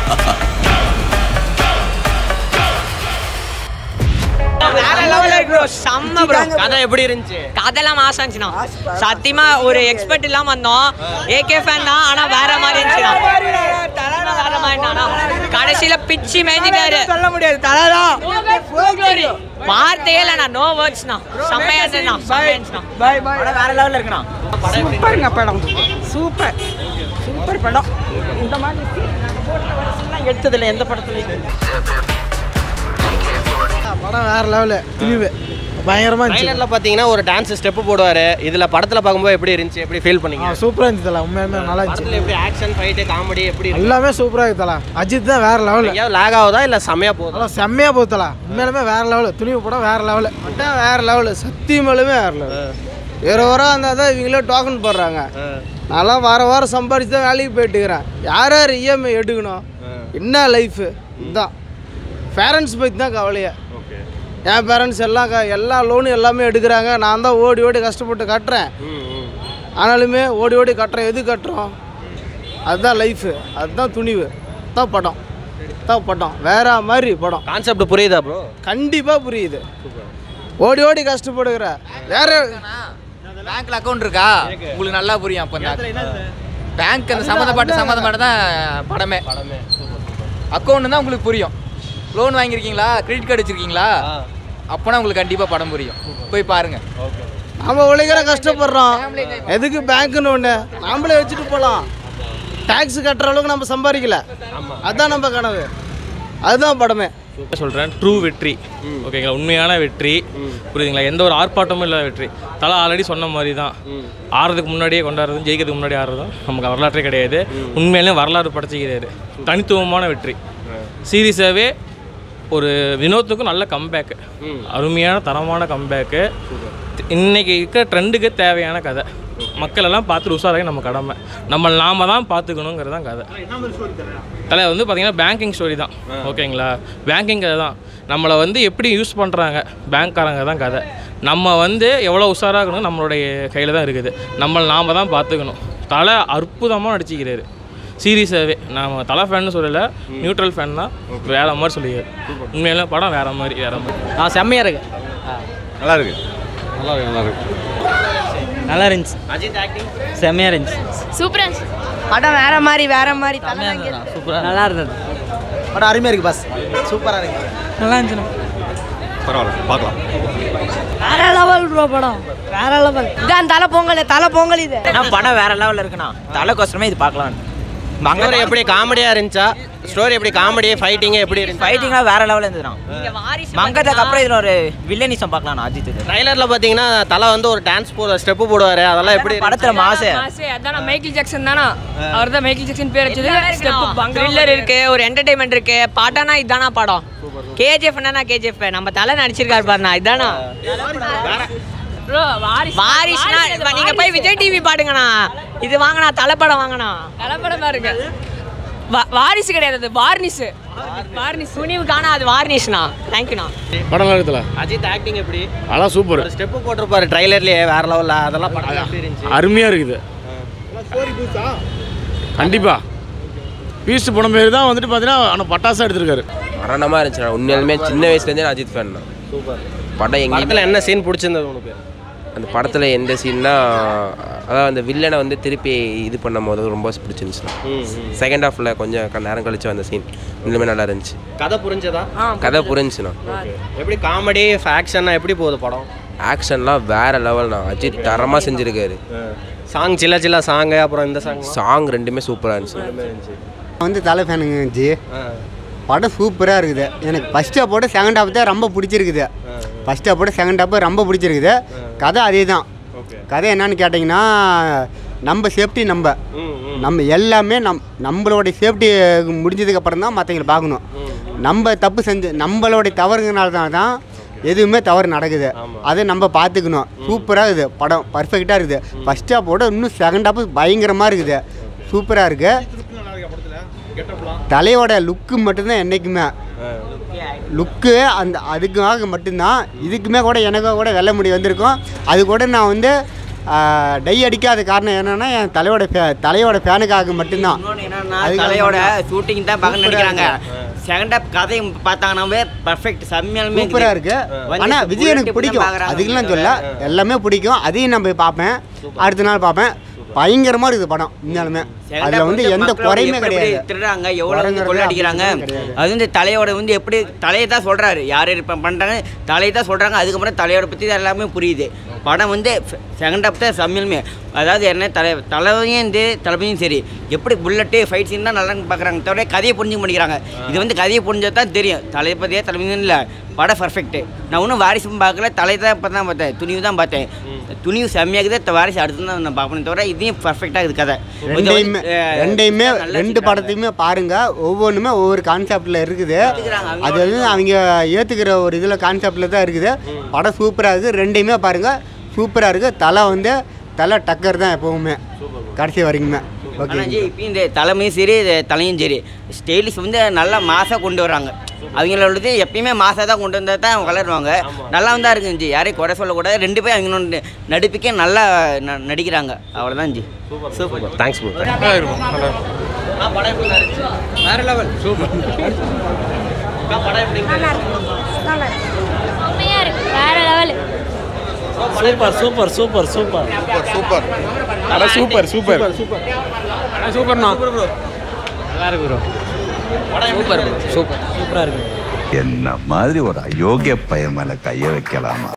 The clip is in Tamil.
வேற லெவல்ல இருக்கு bro. செம்ம ப்ரோ கதை எப்படி இருந்துச்சு கதெல்லாம் மாசம் இருந்துச்சுண்ணா சத்தியமா ஒரு எக்ஸ்பெக்ட் இல்லாம வந்தோம் ஏகே ஃபேன் தான் ஆனா வேற மாதிரி இருந்துச்சுண்ணா வேற மாதிரிண்ணா கடைசியில பிச்சு மேய்ஞ்சிட்டாரு சொல்ல முடியாது தலைதான் வார்த்தையே இல்லைண்ணா நோ வேர்ட்ஸ்ண்ணா செம்மையா இருந்துச்சுண்ணா செம்மையா இருந்துச்சுண்ணா பாய் பாய் வேற லெவல்ல இருக்குண்ணா சூப்பருங்க படம் சூப்பர் சூப்பர் படம் இந்த மாதிரி எடுத்ததுல எந்த படத்துலயும் படம் வேற லெவலு துணிவு பயங்கரமா இருந்துச்சு ட்ரைலர்ல பாத்தீங்கன்னா ஒரு டான்ஸ் ஸ்டெப் போடுவாரு இதுல படத்துல பார்க்கும்போது எப்படி இருந்துச்சு எப்படி ஃபீல் பண்ணீங்க சூப்பரா இருந்துச்சு தல உண்மையுமே நல்லா இருந்துச்சு படத்துல எப்படி ஆக்ஷன் ஃபைட் காமெடி எப்படி இருக்கு எல்லாமே சூப்பரா இருக்கு தல அஜித் தான் வேற லெவலு எங்கேயாவது லேக் ஆகுதா இல்ல செமையா போகுதா நல்லா செம்மையா போகுது தல உண்மையிலுமே வேற லெவலு துணிவு படம் வேற லெவலு படம் வேற லெவலு சத்தியமாலுமே வேற லெவல் வேற வாரம் இருந்தால் தான் இவங்களே டோக்கன் போடுறாங்க நான்லாம் வார வாரம் சம்பாதிச்சு தான் வேலைக்கு போயிட்டு இருக்கிறேன் யார் யார் இஎம்ஐ எடுக்கணும் என்ன லைஃபு இதுதான் பேரண்ட்ஸ் பற்றி தான் கவலையே என் பேரண்ட்ஸ் எல்லாம் க எல்லா லோனும் எல்லாமே எடுக்கிறாங்க நான் தான் ஓடி ஓடி கஷ்டப்பட்டு கட்டுறேன் ஆனாலுமே ஓடி ஓடி கட்டுறேன் எது கட்டுறோம் அதுதான் லைஃபு அதுதான் துணிவு தான் படம் தான் படம் வேற மாதிரி படம் கான்செப்ட் புரியுதா ப்ரோ கண்டிப்பாக புரியுது ஓடி ஓடி கஷ்டப்படுகிற வேற பேங்க்ல அக்கௌண்ட் இருக்கா உங்களுக்கு நல்லா புரியும் அப்போ பேங்க் அந்த சம்மந்தப்பட்ட சம்மந்தப்பட்ட தான் படமே அக்கௌண்ட் தான் உங்களுக்கு புரியும் லோன் வாங்கியிருக்கீங்களா கிரெடிட் கார்டு வச்சிருக்கீங்களா அப்போனா உங்களுக்கு கண்டிப்பாக படம் புரியும் போய் பாருங்க நம்ம உழைக்கிற கஷ்டப்படுறோம் எதுக்கு பேங்க்குன்னு ஒன்று நாமளே வச்சுட்டு போகலாம் டேக்ஸ் கட்டுற அளவுக்கு நம்ம சம்பாதிக்கல அதுதான் நம்ம கனவு அதுதான் படமே சொல்கிறேன் ட்ரூ வெற்றி ஓகேங்களா உண்மையான வெற்றி புரியுதுங்களா எந்த ஒரு ஆர்ப்பாட்டமும் இல்லாத வெற்றி தலை ஆல்ரெடி சொன்ன மாதிரி தான் ஆறதுக்கு முன்னாடியே கொண்டாடுறதும் ஜெயிக்கிறதுக்கு முன்னாடி ஆடுறதும் நமக்கு வரலாற்றே கிடையாது உண்மையிலே வரலாறு படைச்சிக்கிறாரு தனித்துவமான வெற்றி சீரியஸாகவே ஒரு வினோத்துக்கும் நல்ல கம்பேக்கு அருமையான தரமான கம்பேக்கு இன்னைக்கு இருக்கிற ட்ரெண்டுக்கு தேவையான கதை மக்கள் எல்லாம் பார்த்துட்டு உஷாராக நம்ம கடமை நம்ம நாம தான் பார்த்துக்கணுங்கிறது தான் கதை தலை வந்து பார்த்தீங்கன்னா பேங்கிங் ஸ்டோரி தான் ஓகேங்களா பேங்கிங் கதை தான் நம்மளை வந்து எப்படி யூஸ் பண்ணுறாங்க பேங்க்காரங்க தான் கதை நம்ம வந்து எவ்வளோ உஷாராக இருக்கணும் நம்மளுடைய கையில் தான் இருக்குது நம்மளை நாம் தான் பார்த்துக்கணும் தலை அற்புதமாக நடிச்சிக்கிறாரு சீரியஸாகவே நம்ம தலை ஃபேன்னு சொல்லலை நியூட்ரல் ஃபேன் தான் வேற மாதிரி சொல்லிக்கிறார் உண்மையில படம் வேற மாதிரி வேற மாதிரி ஆ செம்மையா இருக்கு நல்லா இருக்கு நல்லா இருக்கு நல்லா இருக்கு நல்லா இருந்துச்சு அஜித் ஆக்டிங் செம்மையா இருந்துச்சு சூப்பரா இருந்துச்சு படம் வேற மாதிரி வேற மாதிரி சூப்பரா நல்லா இருந்தது படம் அருமையா இருக்கு பாஸ் சூப்பரா இருக்கு நல்லா இருந்துச்சு பரவாயில்ல பார்க்கலாம் வேற லெவல் ப்ரோ படம் வேற லெவல் இதான் தலை பொங்கல் தலை பொங்கல் இது படம் வேற லெவல்ல இருக்குண்ணா தலைக்கோசரமே இது பார்க்கலாம் ஸ்டோரி எப்படி காமெடியா இருந்துச்சா ஸ்டோரி எப்படி காமெடி ஃபைட்டிங் எப்படி இருந்துச்சு ஃபைட்டிங்லாம் வேற லெவலில் இருந்துதுண்ணா மங்கத்துக்கு அப்புறம் இதில் ஒரு வில்லனிசம் பார்க்கலாம் அஜித் இது ட்ரைலர்ல பாத்தீங்கன்னா தலை வந்து ஒரு டான்ஸ் போடுற ஸ்டெப் போடுவாரு அதெல்லாம் எப்படி இருந்துச்சு? படத்தில் மாசு அதான் மைக்கேல் ஜாக்சன் தானா அவர் தான் மைக்கேல் ஜாக்சன் பேர் வச்சது த்ரில்லர் இருக்கு ஒரு என்டர்டைன்மெண்ட் இருக்கு பாட்டானா இதானா படம் கேஜிஎஃப் என்னன்னா கேஜிஎஃப் நம்ம தலை நடிச்சிருக்காரு பாருண்ணா இதானா ப்ரோ வாரிசு வாரிசுனா இப்ப நீங்க போய் விஜய் டிவி பாடுங்கண்ணா இது வாங்கண்ணா தலைப்படம் வாங்கண்ணா தலைப்படமா இருக்கு வா- வாரிசு கிடையாது அது வார்னிஸ் வார்னிஸ் துணிவுக்கான அது வார்னிஷ்ண்ணா தேங்க்யூண்ணா படம் நல்லா இருக்குல்ல அஜித் ஆக்டிங் எப்படி அதான் சூப்பர் ஒரு ஸ்டெப் போட்டிருப்பாரு ட்ரைலர்லயே வேற லெவல்ல அதெல்லாம் படம் எப்படி இருந்துச்சு அருமையாக இருக்குது கண்டிப்பாக பீஸ்ட் படம் பேர் தான் வந்துட்டு பார்த்தீங்கன்னா ஆனால் பட்டாசாக எடுத்திருக்காரு மரணமாக இருந்துச்சு உண்மையாலுமே சின்ன வயசுலேருந்தே நான் அஜித் ஃபேன் தான் படம் எங்கேயுமே படத்துல என்ன சீன் பிடிச்சிருந்தது உனக்கு அந்த படத்தில் எந்த சீன்னா அதாவது அந்த வில்லனை வந்து திருப்பி இது பண்ணும் போது ரொம்ப பிடிச்சிருந்துச்சு செகண்ட் ஹாஃபில் கொஞ்சம் க- நேரம் கழிச்சு அந்த சீன் இன்னுமே நல்லா இருந்துச்சு கதை புரிஞ்சதா கதை புரிஞ்சுண்ணா எப்படி காமெடி ஆக்ஷன் எப்படி போகுது படம் ஆக்ஷன்லாம் வேற லெவல்ண்ணா அஜித் தரமாக செஞ்சுருக்காரு சாங் சில்ல சில்ல சாங் அப்புறம் இந்த சாங் சாங் ரெண்டுமே சூப்பராக இருந்துச்சு வந்து தலை ஃபேனுங்க இருந்துச்சு படம் சூப்பராக இருக்குது எனக்கு ஃபஸ்ட் ஹாப்போட செகண்ட் ஹாப் தான் ரொம்ப பிடிச்சிருக்குது ஃபஸ்ட் ஹாப்போட செகண்ட் ஹாப் ரொம்ப பிடிச்சிருக்குது கதை அதே தான் கதை என்னன்னு கேட்டிங்கன்னா நம்ம சேஃப்டி நம்ம நம்ம எல்லாமே நம் நம்மளோட சேஃப்டி முடிஞ்சதுக்கு அப்புறம் தான் மற்றவங்களை பார்க்கணும் நம்ம தப்பு செஞ்சு நம்மளோட தவறுங்கனால தான் தான் எதுவுமே தவறு நடக்குது அதை நம்ம பார்த்துக்கணும் சூப்பராக இருக்குது படம் பர்ஃபெக்டாக இருக்குது ஃபஸ்ட் ஹாப்போட இன்னும் செகண்ட் ஹாப்பு பயங்கரமாக இருக்குது சூப்பராக இருக்குது தலையோட லுக்கு மட்டும்தான் என்றைக்குமே லுக்கு அந்த அதுக்காக மட்டும்தான் இதுக்குமே கூட எனக்கு கூட வெள்ள முடி வந்திருக்கும் அது கூட நான் வந்து டை அடிக்காத காரணம் என்னன்னா என் தலையோட ஃபே- தலையோட ஃபேனுக்காக மட்டும்தான் என்னன்னா அதுக்காக தலையோட மட்டும். ஷூட்டிங் தான் பார்க்க நினைக்கிறாங்க செகண்ட் ஹாப் கதையை பார்த்தாங்கன்னாவே பர்ஃபெக்ட் செம்மையாலுமே சூப்பராக இருக்கு ஆனா விஜய் எனக்கு பிடிக்கும் அதுக்கெல்லாம் சொல்ல எல்லாமே பிடிக்கும் அதையும் நான் போய் பார்ப்பேன் அடுத்த நாள் பார்ப்பேன் பயங்கரமா இருக்குது படம் உண்மையாலுமே அதுல வந்து எந்த குறையுமே கிடையாது திருடுறாங்க எவ்வளோ வந்து குறைங்கிறதே கொள்ளடிக்கிறாங்க அப்படியே கிடையாது. அது வந்து தலையோட வந்து எப்படி தலையை தான் சொல்றாரு யார் இப்போ பண்ணுறாங்க தலையை தான் சொல்றாங்க அதுக்கப்புறம் தலையோட பற்றி தான் எல்லாமே புரியுது படம் வந்து செகண்ட் ஹாப் தான் செம்மையிலுமே அதாவது என்ன தலை தலைவையும் சரி தளபதியும் சரி எப்படி புல்லட்டு ஃபைட் சீன் தான் நல்லா பார்க்குறாங்க தவிர கதையை புரிஞ்சுக்க மாட்டேங்கிறாங்க இது வந்து கதையை புரிஞ்சா தான் தெரியும் தலைப்பதியே தலைமையும் இல்லை படம் பர்ஃபெக்ட் நான் ஒன்றும் வாரிசும் பார்க்கல தலை தான் இப்போ தான் பார்த்தேன் துணிவு தான் பார்த்தேன் துணிவு செம்மையாகுது த- வாரிசு அடுத்து தான் நான் பார்ப்பேன் தவிர இதையும் பர்ஃபெக்டாக இருக்குது கதை ரெண்டையுமே அஹ், ரெண்டையுமே நல்லா ரெண்டு படத்தையுமே பாருங்க ஒவ்வொன்றுமே ஒவ்வொரு கான்செப்டில் இருக்குது அது வந்து அவங்க ஏற்றுக்கிற ஒரு இதில் கான்செப்டில் தான் இருக்குது படம் சூப்பராக இருக்குது ரெண்டையுமே பாருங்க சூப்பராக இருக்குது தலை வந்து தலை டக்கர் தான் எப்பவுமே கடைசி வரைக்குமே ஓகே ஆனால் ஜி இப்பயும் இந்த தலைமையும் சரி இது தலையும் சரி ஸ்டைலிஷ் வந்து நல்லா மாசாக கொண்டு வர்றாங்க அவங்களோடது எப்பயுமே மாசாக தான் கொண்டு வந்தால் தான் வளருவாங்க நல்லா தான் இருக்குங்க ஜி யாரையும் குறை சொல்லக்கூடாது ரெண்டு பேரும் அவங்களோட நடிப்புக்கே நல்லா ந- நடிக்கிறாங்க அவ்வளோதான் ஜி சூப்பர் தேங்க்ஸ் ப்ரோ வேற லெவல் சூப்பர் படம் எப்படி செம்மையா இருக்கு வேற level super super super super super அட சூப்பர் சூப்பர் சூப்பர்ண்ணா நல்லா இருக்கு ப்ரோ சூப்பர் சூப்பர் சூப்பராக இருக்கு என்ன மாதிரி ஒரு அயோக்கிய பையன் மேல கைய வைக்கலாமா